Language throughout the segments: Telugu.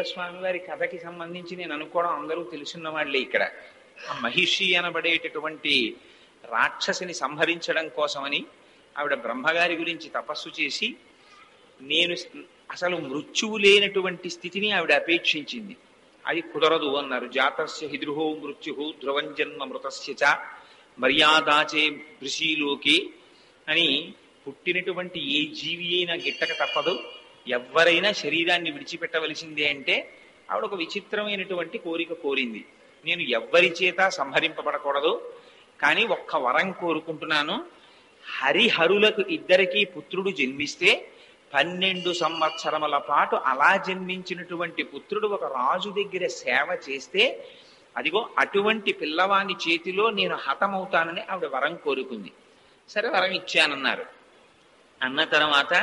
స్వామి వారి కథకి సంబంధించి నేను అనుకోవడం అందరూ తెలుసున్న వాళ్ళే ఇక్కడ ఆ మహిషి అనబడేటటువంటి రాక్షసిని సంహరించడం కోసమని ఆవిడ బ్రహ్మగారి గురించి తపస్సు చేసి నేను అసలు మృత్యువు లేనటువంటి స్థితిని ఆవిడ అపేక్షించింది అది కుదరదు అన్నారు జాతస్య హిద్రుహో మృత్యు ధ్రువం జన్మ మృతస్య చ మర్యాదాచే భృషీలోకి అని పుట్టినటువంటి ఏ జీవి అయినా గిట్టక తప్పదు ఎవరైనా శరీరాన్ని విడిచిపెట్టవలసిందే అంటే ఆవిడ ఒక విచిత్రమైనటువంటి కోరిక కోరింది నేను ఎవ్వరి చేత సంహరింపబడకూడదు కానీ ఒక్క వరం కోరుకుంటున్నాను హరిహరులకు ఇద్దరికీ పుత్రుడు జన్మిస్తే పన్నెండు సంవత్సరముల పాటు అలా జన్మించినటువంటి పుత్రుడు ఒక రాజు దగ్గర సేవ చేస్తే అదిగో అటువంటి పిల్లవాని చేతిలో నేను హతమవుతానని ఆవిడ వరం కోరుకుంది సరే వరం ఇచ్చానన్నారు అన్న తర్వాత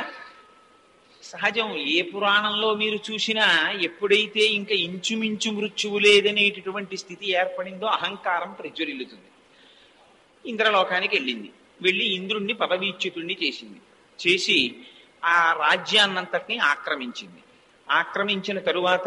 సహజం ఏ పురాణంలో మీరు చూసినా ఎప్పుడైతే ఇంకా ఇంచుమించు మృత్యువు లేదనేటటువంటి స్థితి ఏర్పడిందో అహంకారం ప్రజ్వరిల్లుతుంది ఇంద్రలోకానికి వెళ్ళింది వెళ్ళి ఇంద్రుణ్ణి పదవీచ్యుతుణ్ణి చేసింది చేసి ఆ రాజ్యాన్నంతటిని ఆక్రమించింది ఆక్రమించిన తరువాత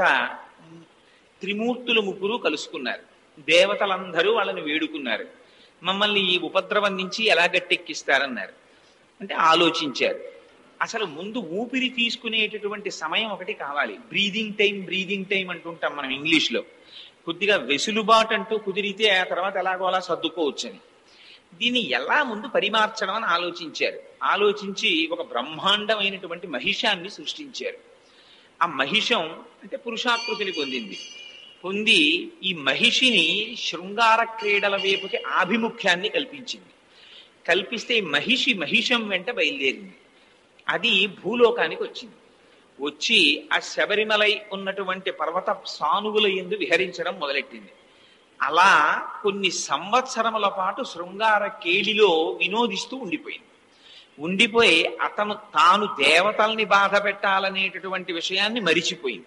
త్రిమూర్తులు ముగ్గురు కలుసుకున్నారు దేవతలందరూ వాళ్ళని వేడుకున్నారు మమ్మల్ని ఈ ఉపద్రవం నుంచి ఎలా గట్టెక్కిస్తారన్నారు అంటే ఆలోచించారు అసలు ముందు ఊపిరి తీసుకునేటటువంటి సమయం ఒకటి కావాలి బ్రీదింగ్ టైం బ్రీదింగ్ టైం అంటుంటాం మనం ఇంగ్లీష్లో కొద్దిగా వెసులుబాటు అంటూ కుదిరితే ఆ తర్వాత ఎలాగో అలా సర్దుకోవచ్చని దీన్ని ఎలా ముందు పరిమార్చడం అని ఆలోచించారు ఆలోచించి ఒక బ్రహ్మాండమైనటువంటి మహిషాన్ని సృష్టించారు ఆ మహిషం అంటే పురుషాకృతిని పొందింది పొంది ఈ మహిషిని శృంగార క్రీడల వైపుకి ఆభిముఖ్యాన్ని కల్పించింది కల్పిస్తే ఈ మహిషి మహిషం వెంట బయలుదేరింది అది భూలోకానికి వచ్చింది వచ్చి ఆ శబరిమలై ఉన్నటువంటి పర్వత సానువుల ఎందు విహరించడం మొదలెట్టింది అలా కొన్ని సంవత్సరముల పాటు శృంగార కేళిలో వినోదిస్తూ ఉండిపోయింది ఉండిపోయి అతను తాను దేవతల్ని బాధ పెట్టాలనేటటువంటి విషయాన్ని మరిచిపోయింది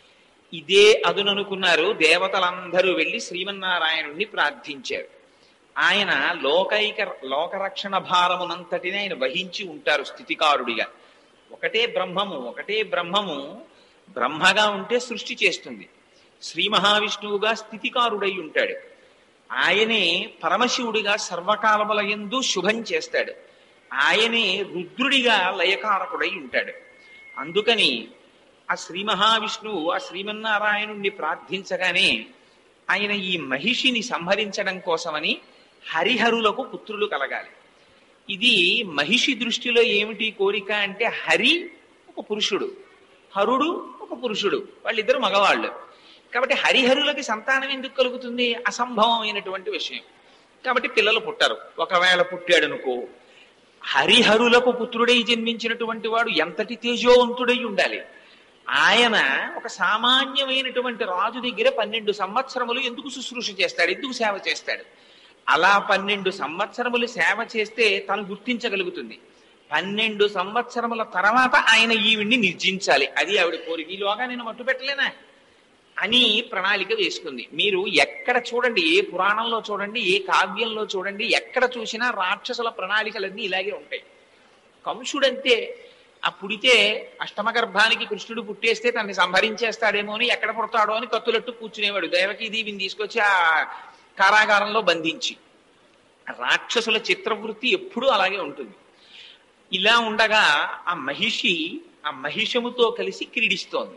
ఇదే అదుననుకున్నారు దేవతలందరూ వెళ్ళి శ్రీమన్నారాయణుణ్ణి ప్రార్థించారు ఆయన లోకైక లోకరక్షణ భారమునంతటిని ఆయన వహించి ఉంటారు స్థితికారుడిగా ఒకటే బ్రహ్మము ఒకటే బ్రహ్మము బ్రహ్మగా ఉంటే సృష్టి చేస్తుంది శ్రీ మహావిష్ణువుగా స్థితికారుడై ఉంటాడు ఆయనే పరమశివుడిగా సర్వకాలముల ఎందు శుభం చేస్తాడు ఆయనే రుద్రుడిగా లయకారకుడై ఉంటాడు అందుకని ఆ శ్రీ మహావిష్ణువు ఆ శ్రీమన్నారాయణుణ్ణి ప్రార్థించగానే ఆయన ఈ మహిషిని సంహరించడం కోసమని హరిహరులకు పుత్రులు కలగాలి ఇది మహిషి దృష్టిలో ఏమిటి కోరిక అంటే హరి ఒక పురుషుడు హరుడు ఒక పురుషుడు వాళ్ళిద్దరు మగవాళ్ళు కాబట్టి హరిహరులకి సంతానం ఎందుకు కలుగుతుంది అసంభవమైనటువంటి విషయం కాబట్టి పిల్లలు పుట్టరు ఒకవేళ పుట్టాడనుకో హరిహరులకు పుత్రుడై జన్మించినటువంటి వాడు ఎంతటి తేజోవంతుడై ఉండాలి ఆయన ఒక సామాన్యమైనటువంటి రాజు దగ్గర పన్నెండు సంవత్సరములు ఎందుకు శుశ్రూష చేస్తాడు ఎందుకు సేవ చేస్తాడు అలా పన్నెండు సంవత్సరములు సేవ చేస్తే తను గుర్తించగలుగుతుంది పన్నెండు సంవత్సరముల తర్వాత ఆయన ఈవిడ్ని నిర్జించాలి అది ఆవిడ కోరిక ఈలోగా నేను మట్టు పెట్టలేనా అని ప్రణాళిక వేసుకుంది మీరు ఎక్కడ చూడండి ఏ పురాణంలో చూడండి ఏ కావ్యంలో చూడండి ఎక్కడ చూసినా రాక్షసుల ప్రణాళికలన్నీ ఇలాగే ఉంటాయి కంసుడంతే ఆ పుడితే అష్టమ గర్భానికి కృష్ణుడు పుట్టేస్తే తనని సంహరించేస్తాడేమో అని ఎక్కడ పుడతాడో అని కత్తులట్టు కూర్చునేవాడు దేవకి దీవిని తీసుకొచ్చి ఆ కారాగారంలో బంధించి రాక్షసుల చిత్రవృత్తి ఎప్పుడూ అలాగే ఉంటుంది ఇలా ఉండగా ఆ మహిషి ఆ మహిషముతో కలిసి క్రీడిస్తోంది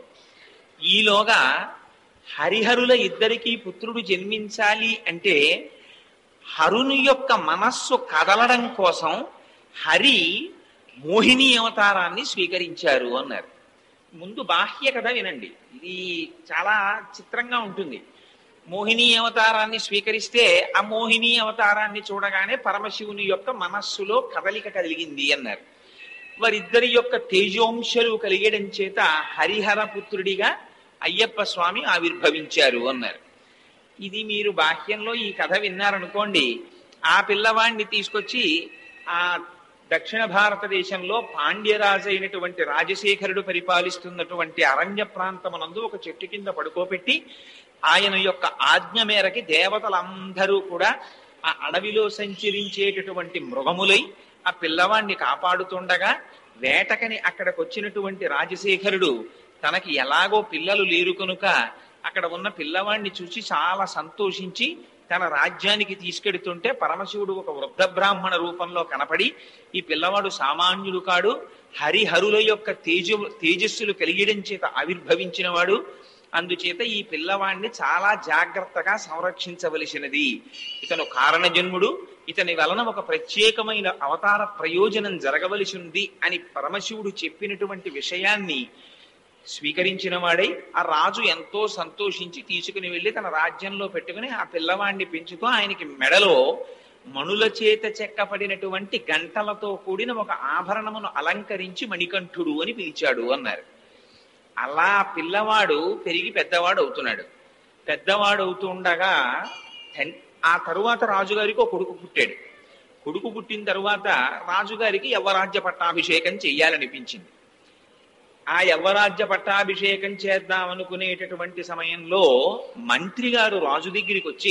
ఈలోగా హరిహరుల ఇద్దరికీ పుత్రుడు జన్మించాలి అంటే హరుని యొక్క మనస్సు కదలడం కోసం హరి మోహిని అవతారాన్ని స్వీకరించారు అన్నారు ముందు బాహ్య కథ వినండి ఇది చాలా చిత్రంగా ఉంటుంది మోహిని అవతారాన్ని స్వీకరిస్తే ఆ మోహిని అవతారాన్ని చూడగానే పరమశివుని యొక్క మనస్సులో కదలిక కలిగింది అన్నారు వారిద్దరి యొక్క తేజోంశలు కలిగడం చేత హరిహర పుత్రుడిగా అయ్యప్ప స్వామి ఆవిర్భవించారు అన్నారు ఇది మీరు బాహ్యంలో ఈ కథ విన్నారనుకోండి ఆ పిల్లవాడిని తీసుకొచ్చి ఆ దక్షిణ భారతదేశంలో పాండ్యరాజు అయినటువంటి రాజశేఖరుడు పరిపాలిస్తున్నటువంటి అరణ్య ప్రాంతమునందు ఒక చెట్టు కింద పడుకోబెట్టి ఆయన యొక్క ఆజ్ఞ మేరకి దేవతలందరూ కూడా ఆ అడవిలో సంచరించేటటువంటి మృగములై ఆ పిల్లవాడిని కాపాడుతుండగా వేటకని అక్కడికి వచ్చినటువంటి రాజశేఖరుడు తనకి ఎలాగో పిల్లలు లేరు కనుక అక్కడ ఉన్న పిల్లవాడిని చూసి చాలా సంతోషించి తన రాజ్యానికి తీసుకెడుతుంటే పరమశివుడు ఒక వృద్ధ బ్రాహ్మణ రూపంలో కనపడి ఈ పిల్లవాడు సామాన్యుడు కాడు హరిహరుల యొక్క తేజ తేజస్సులు కలిగడం చేత ఆవిర్భవించిన వాడు అందుచేత ఈ పిల్లవాడిని చాలా జాగ్రత్తగా సంరక్షించవలసినది ఇతను కారణజన్ముడు ఇతని వలన ఒక ప్రత్యేకమైన అవతార ప్రయోజనం జరగవలసి ఉంది అని పరమశివుడు చెప్పినటువంటి విషయాన్ని స్వీకరించిన వాడై ఆ రాజు ఎంతో సంతోషించి తీసుకుని వెళ్ళి తన రాజ్యంలో పెట్టుకుని ఆ పిల్లవాడిని పెంచుతూ ఆయనకి మెడలో మణుల చేత చెక్కపడినటువంటి గంటలతో కూడిన ఒక ఆభరణమును అలంకరించి మణికంఠుడు అని పిలిచాడు అన్నారు అలా పిల్లవాడు పెరిగి పెద్దవాడు అవుతున్నాడు పెద్దవాడు అవుతుండగా తన్- ఆ తరువాత రాజుగారికి ఒక కొడుకు పుట్టాడు కొడుకు పుట్టిన తరువాత రాజుగారికి యవ్వరాజ్య పట్టాభిషేకం చెయ్యాలనిపించింది ఆ యవ్వరాజ్య పట్టాభిషేకం చేద్దాం అనుకునేటటువంటి సమయంలో మంత్రి గారు రాజు దగ్గరికి వచ్చి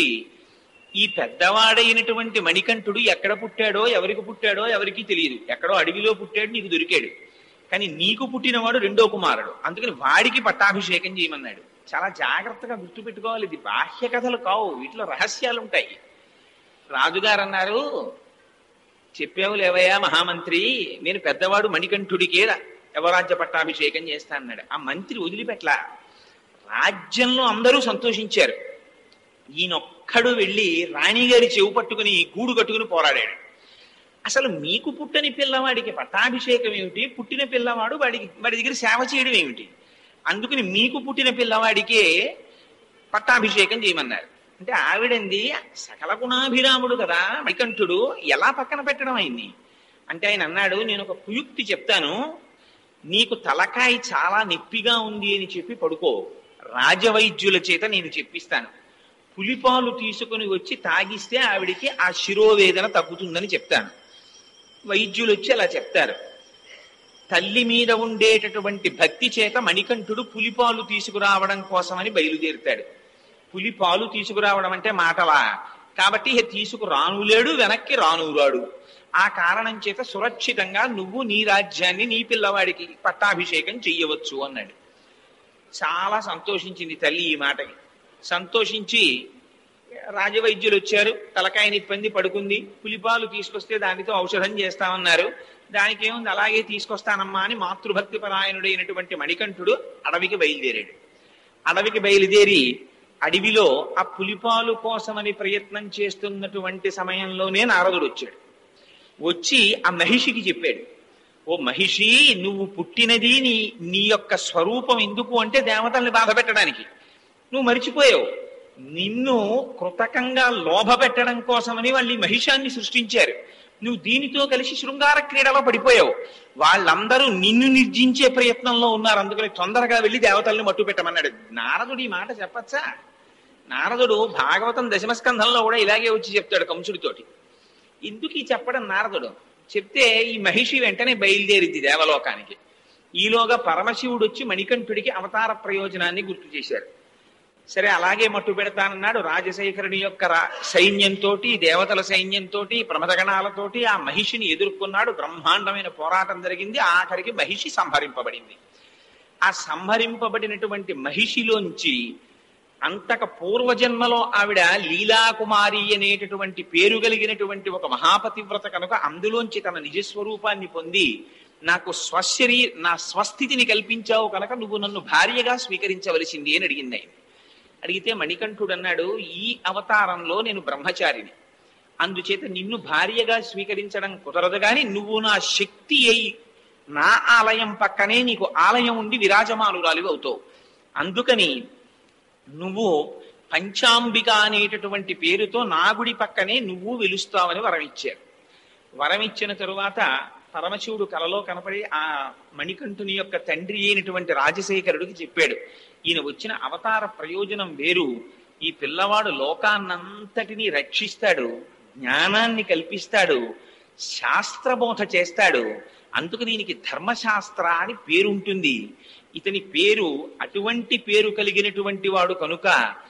ఈ పెద్దవాడైనటువంటి మణికంఠుడు ఎక్కడ పుట్టాడో ఎవరికి పుట్టాడో ఎవరికి తెలియదు ఎక్కడో అడవిలో పుట్టాడు నీకు దొరికాడు కానీ నీకు పుట్టినవాడు రెండో కుమారుడు అందుకని వాడికి పట్టాభిషేకం చేయమన్నాడు చాలా జాగ్రత్తగా గుర్తుపెట్టుకోవాలి ఇది బాహ్య కథలు కావు వీటిలో రహస్యాలు ఉంటాయి రాజుగారు అన్నారు చెప్పావు లేవయ్యా మహామంత్రి నేను పెద్దవాడు మణికంఠుడికే యవరాజ్య పట్టాభిషేకం చేస్తా అన్నాడు ఆ మంత్రి వదిలిపెట్ల రాజ్యంలో అందరూ సంతోషించారు ఈయనొక్కడు వెళ్ళి రాణిగారి చెవు పట్టుకుని గూడు కట్టుకుని పోరాడాడు అసలు మీకు పుట్టని పిల్లవాడికి పట్టాభిషేకం ఏమిటి పుట్టిన పిల్లవాడు వాడికి వాడి దగ్గర సేవ చేయడం ఏమిటి అందుకని మీకు పుట్టిన పిల్లవాడికే పట్టాభిషేకం చేయమన్నారు అంటే ఆవిడంది సకల గుణాభిరాముడు కదా మణికంఠుడు ఎలా పక్కన పెట్టడం అయింది అంటే ఆయన అన్నాడు నేను ఒక కుయుక్తి చెప్తాను నీకు తలకాయ చాలా నొప్పిగా ఉంది అని చెప్పి పడుకో రాజవైద్యుల చేత నేను చెప్పిస్తాను పులిపాలు తీసుకుని వచ్చి తాగిస్తే ఆవిడికి ఆ శిరోవేదన తగ్గుతుందని చెప్తాను వైద్యులు వచ్చి అలా చెప్తారు తల్లి మీద ఉండేటటువంటి భక్తి చేత మణికంఠుడు పులిపాలు తీసుకురావడం కోసమని బయలుదేరుతాడు పులిపాలు తీసుకురావడం అంటే మాటలా కాబట్టి ఇక తీసుకురానులేడు వెనక్కి రానురాడు ఆ కారణం చేత సురక్షితంగా నువ్వు నీ రాజ్యాన్ని నీ పిల్లవాడికి పట్టాభిషేకం చెయ్యవచ్చు అన్నాడు చాలా సంతోషించింది తల్లి ఈ మాటకి సంతోషించి రాజవైద్యులు వచ్చారు తలకాయ నిప్పంది పడుకుంది పులిపాలు తీసుకొస్తే దానితో ఔషధం చేస్తామన్నారు దానికి ఏముంది అలాగే తీసుకొస్తానమ్మా అని మాతృభక్తి పరాయణుడైనటువంటి మణికంఠుడు అడవికి బయలుదేరాడు అడవికి బయలుదేరి అడవిలో ఆ పులిపాలు కోసమని ప్రయత్నం చేస్తున్నటువంటి సమయంలోనే నారదుడు వచ్చాడు వచ్చి ఆ మహిషికి చెప్పాడు ఓ మహిషి నువ్వు పుట్టినది నీ నీ యొక్క స్వరూపం ఎందుకు అంటే దేవతల్ని బాధ పెట్టడానికి నువ్వు మరిచిపోయావు నిన్ను కృతకంగా లోభ పెట్టడం కోసమని వాళ్ళు ఈ మహిషాన్ని సృష్టించారు నువ్వు దీనితో కలిసి శృంగార క్రీడలో పడిపోయావు వాళ్ళందరూ నిన్ను నిర్జించే ప్రయత్నంలో ఉన్నారు అందుకని తొందరగా వెళ్ళి దేవతల్ని మట్టు పెట్టమన్నాడు నారదుడు ఈ మాట చెప్పచ్చా నారదుడు భాగవతం దశమస్కంధంలో కూడా ఇలాగే వచ్చి చెప్తాడు కంసుడితోటి ఎందుకు ఈ చెప్పడం నారదుడు చెప్తే ఈ మహిషి వెంటనే బయలుదేరింది దేవలోకానికి ఈలోగా పరమశివుడు వచ్చి మణికంఠుడికి అవతార ప్రయోజనాన్ని గుర్తు చేశారు సరే అలాగే మట్టు పెడతానన్నాడు రాజశేఖరుని యొక్క రా- సైన్యంతోటి దేవతల సైన్యంతోటి ప్రమదగణాలతోటి ఆ మహిషిని ఎదుర్కొన్నాడు బ్రహ్మాండమైన పోరాటం జరిగింది ఆఖరికి మహిషి సంహరింపబడింది ఆ సంహరింపబడినటువంటి మహిషిలోంచి అంతక పూర్వజన్మలో ఆవిడ లీలాకుమారి అనేటటువంటి పేరు కలిగినటువంటి ఒక మహాపతివ్రత కనుక అందులోంచి తన నిజస్వరూపాన్ని పొంది నాకు స్వశరీ నా స్వస్థితిని కల్పించావు కనుక నువ్వు నన్ను భార్యగా స్వీకరించవలసింది అని అడిగింది ఆయన అడిగితే మణికంఠుడు అన్నాడు ఈ అవతారంలో నేను బ్రహ్మచారిని అందుచేత నిన్ను భార్యగా స్వీకరించడం కుదరదు గాని నువ్వు నా శక్తి అయి నా ఆలయం పక్కనే నీకు ఆలయం ఉండి విరాజమానురాలివి అవుతావు అందుకని నువ్వు పంచాంబిక అనేటటువంటి పేరుతో నా గుడి పక్కనే నువ్వు వెలుస్తావని వరం ఇచ్చారు వరం ఇచ్చిన తరువాత పరమశివుడు కలలో కనపడి ఆ మణికంఠుని యొక్క తండ్రి అయినటువంటి రాజశేఖరుడికి చెప్పాడు ఈయన వచ్చిన అవతార ప్రయోజనం వేరు ఈ పిల్లవాడు లోకాన్నంతటినీ రక్షిస్తాడు జ్ఞానాన్ని కల్పిస్తాడు శాస్త్రబోధ చేస్తాడు అందుకు దీనికి ధర్మశాస్త్ర అని పేరుంటుంది ఇతని పేరు అటువంటి పేరు కలిగినటువంటి వాడు కనుక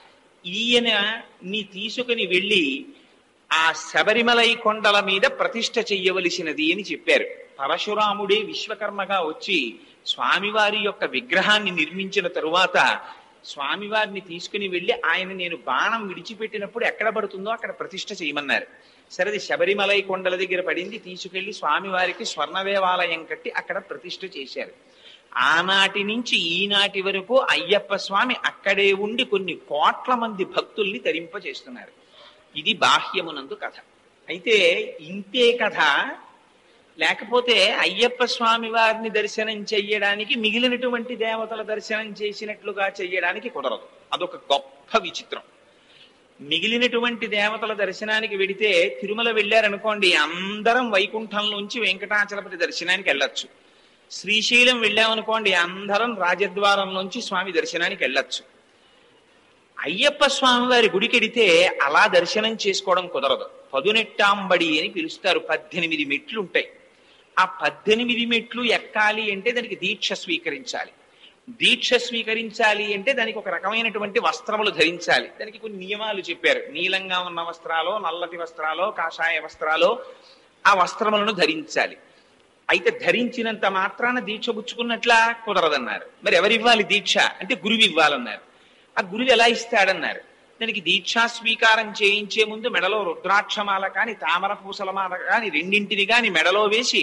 ఈయన నీ తీసుకుని వెళ్ళి ఆ శబరిమలై కొండల మీద ప్రతిష్ఠ చెయ్యవలసినది అని చెప్పారు పరశురాముడే విశ్వకర్మగా వచ్చి స్వామివారి యొక్క విగ్రహాన్ని నిర్మించిన తరువాత స్వామివారిని తీసుకుని వెళ్ళి ఆయన నేను బాణం విడిచిపెట్టినప్పుడు ఎక్కడ పడుతుందో అక్కడ ప్రతిష్ఠ చేయమన్నారు సరే అది శబరిమలై కొండల దగ్గర పడింది తీసుకెళ్లి స్వామివారికి స్వర్ణదేవాలయం కట్టి అక్కడ ప్రతిష్ఠ చేశారు ఆనాటి నుంచి ఈనాటి వరకు అయ్యప్ప స్వామి అక్కడే ఉండి కొన్ని కోట్ల మంది భక్తుల్ని తరింపచేస్తున్నారు ఇది బాహ్యమునందు కథ అయితే ఇంతే కథ లేకపోతే అయ్యప్ప స్వామి వారిని దర్శనం చెయ్యడానికి మిగిలినటువంటి దేవతల దర్శనం చేసినట్లుగా చెయ్యడానికి కుదరదు అదొక గొప్ప విచిత్రం మిగిలినటువంటి దేవతల దర్శనానికి వెడితే తిరుమల వెళ్ళారనుకోండి అందరం వైకుంఠంలోంచి వెంకటాచలపతి దర్శనానికి వెళ్ళొచ్చు శ్రీశైలం వెళ్ళామనుకోండి అందరం రాజద్వారంలోంచి స్వామి దర్శనానికి వెళ్ళొచ్చు అయ్యప్ప స్వామి వారి గుడికెడితే అలా దర్శనం చేసుకోవడం కుదరదు పదునెట్టాంబడి అని పిలుస్తారు పద్దెనిమిది మెట్లు ఉంటాయి ఆ పద్దెనిమిది మెట్లు ఎక్కాలి అంటే దానికి దీక్ష స్వీకరించాలి దీక్ష స్వీకరించాలి అంటే దానికి ఒక రకమైనటువంటి వస్త్రములు ధరించాలి దానికి కొన్ని నియమాలు చెప్పారు నీలంగా ఉన్న వస్త్రాలో నల్లటి వస్త్రాలో కాషాయ వస్త్రాలో ఆ వస్త్రములను ధరించాలి అయితే ధరించినంత మాత్రాన దీక్ష పుచ్చుకున్నట్లా కుదరదన్నారు మరి ఎవరివ్వాలి దీక్ష అంటే గురువు ఇవ్వాలన్నారు ఆ గురువు ఎలా ఇస్తాడన్నారు దానికి దీక్షా స్వీకారం చేయించే ముందు మెడలో రుద్రాక్షమాల కాని తామర పూసలమాల కాని రెండింటిని కాని మెడలో వేసి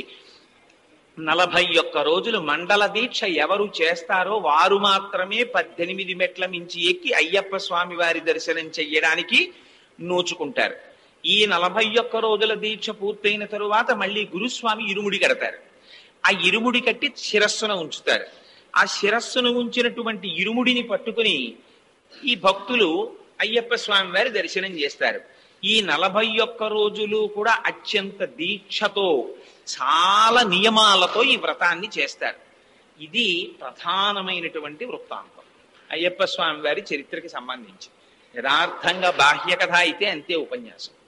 నలభై ఒక్క రోజులు మండల దీక్ష ఎవరు చేస్తారో వారు మాత్రమే పద్దెనిమిది మెట్ల మించి ఎక్కి అయ్యప్ప స్వామి వారి దర్శనం చెయ్యడానికి నోచుకుంటారు ఈ నలభై ఒక్క రోజుల దీక్ష పూర్తయిన తరువాత మళ్ళీ గురుస్వామి ఇరుముడి కడతారు ఆ ఇరుముడి కట్టి శిరస్సున ఉంచుతారు ఆ శిరస్సును ఉంచినటువంటి ఇరుముడిని పట్టుకుని ఈ భక్తులు అయ్యప్ప స్వామి వారి దర్శనం చేస్తారు ఈ నలభై ఒక్క రోజులు కూడా అత్యంత దీక్షతో చాలా నియమాలతో ఈ వ్రతాన్ని చేస్తారు ఇది ప్రధానమైనటువంటి వృత్తాంతం అయ్యప్ప స్వామి వారి చరిత్రకి సంబంధించి యథార్థంగా బాహ్య కథ అయితే అంతే ఉపన్యాసం